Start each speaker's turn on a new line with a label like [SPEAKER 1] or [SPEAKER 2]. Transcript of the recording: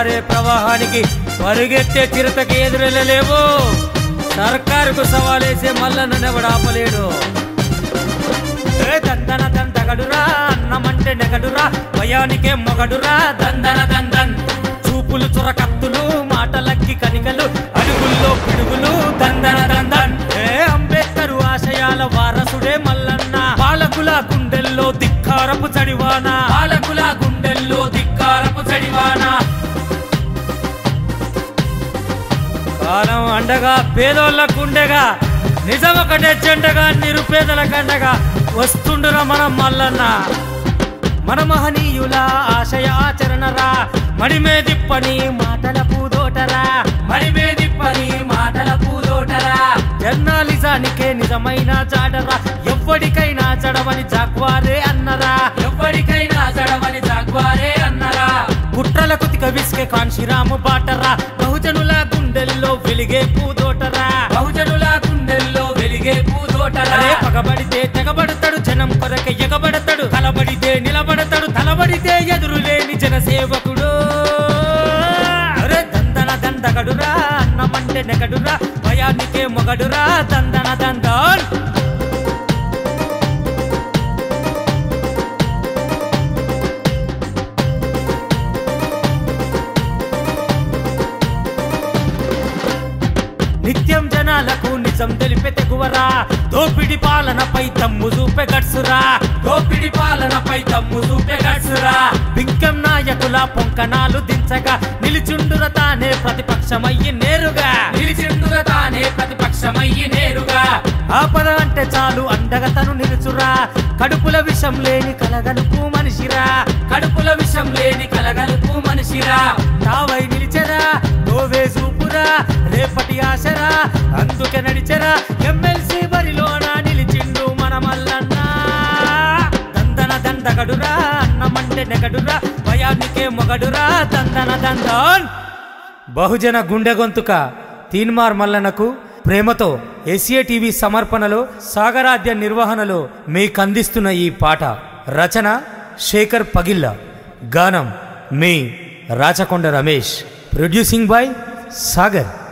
[SPEAKER 1] పారే ప్రవాహానికి పరుగెత్తే చిరతకి ఎదురెళ్ళలేవు సర్కారుకు సవాలేసే మల్లన్న నెవడాపలేడు ఏ దందన దందగడురా అన్నమంటే నెగడురా భయానికే మొగడురా దందన దందన్ చూపులు చురకత్తులు మాటలక్కి కనికలు అడుగుల్లో పిడుగులు దందన దందన్ ఏ అంబేద్కరు ఆశయాల వారసుడే మల్లన్న పాలకుల గుండెల్లో ధిక్కారపు చడివాన పాలకుల గుండెల్లో ధిక్కారపు చడివాన కాలం అండగా పేదోళ్ళకు ఉండగా నిజం ఒకటే చెండగా నిరుపేదల కండగా వస్తుండురా మనం మల్లన్న మన మహనీయుల ఆశయ ఆచరణరా మడిమే దిప్పని మాటల పూదోటరా మడిమే దిప్పని మాటల పూదోటరా జర్నలిజానికే నిజమైన చాడరా ఎవ్వడికైనా చడవని జాగ్వారే అన్నరా ఎవ్వడికైనా చడవని జాగ్వారే అన్నరా కుట్రలకు తిక విసికే కాన్షిరాము బాటరా బహుజనుల గుండెల్లో వెలిగే పూదోటరా బహుజనుల గుండెల్లో వెలిగే పూదోటరా పగబడితే తెగబడతాడు జనం కొరక ఎగబడతాడు కలబడితే నిలబడతాడు తలబడితే ఎదురు లేని జన సేవకుడు అరే దందన దందగడురా అన్నమంటే నెగడురా భయానికే మొగడురా దందన దందన్ నిత్యం జనాలకు నిజం తెలిపే తెగువరా దోపిడి పాలనపై తమ్ము చూపే గట్సురా దోపిడి పాలనపై తమ్ము చూపే గట్సురా బింకం నాయకుల పొంకనాలు దించగా నిలిచుండుర తానే ప్రతిపక్షమయ్యి నేరుగా నిలిచిండుర తానే ప్రతిపక్షమయ్యి నేరుగా ఆపద అంటే చాలు అండగా తను నిలుచురా కడుపుల విషం లేని కలగలుపు మనిషిరా కడుపుల విషం లేని కలగలుపు మనిషిరా తావై నిలిచెరా నోవే చూపురా రేపటి ఆశరా అందుకే నడిచెరా ఎమ్మెల్సీ బరిలోన నిలిచిండు మన మల్లన్న దందన దందగడురా అన్నమంటే నెగడురా భయానికే మొగడురా దందన దందన్ బహుజన గుండె గొంతుక తీన్మార్ మల్లనకు ప్రేమతో ఎస్ఏ టీవీ సమర్పణలో సాగరాధ్య నిర్వహణలో మీకందిస్తున్న ఈ పాట రచన శేఖర్ పగిల్ల గానం మీ రాచకొండ రమేష్ ప్రొడ్యూసింగ్ బై సాగర్